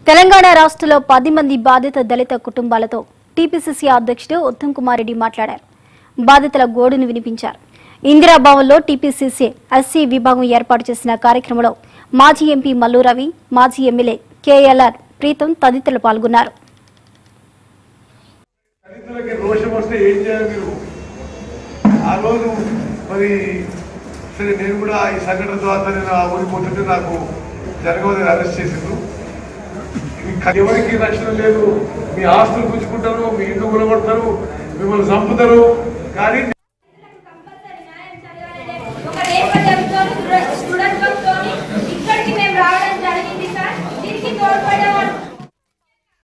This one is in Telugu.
తెలంగాణ రాష్ట్రంలో పది మంది బాధిత దళిత కుటుంబాలతో టీపీసీసీ అధ్యక్షుడు ఉత్తమ్ కుమార్ రెడ్డి మాట్లాడారు బాధితుల గోడును వినిపించారు ఇందిరాభవన్లో టీపీసీసీ ఎస్సీ విభాగం ఏర్పాటు చేసిన కార్యక్రమంలో మాజీ ఎంపీ మల్లు రవి మాజీ ఎమ్మెల్యే కేఎల్ఆర్ ప్రీతం తదితరులు పాల్గొన్నారు దళితులకి రోషం వస్తే ఏం చేయాలి మీరు ఆ రోజు మరి సరే నేను కూడా ఈ సంఘటన తర్వాత నేను ఆ ఊరికి పోతుంటే నాకు జరగవదని అరెస్ట్ చేసిండ్రు ఇది క- ఎవరికి రక్షణ లేదు మీ ఆస్తులు పుచ్చుకుంటారు మీ ఇల్లు కూలగొడతారు మిమ్మల్ని చంపుతారు కానీ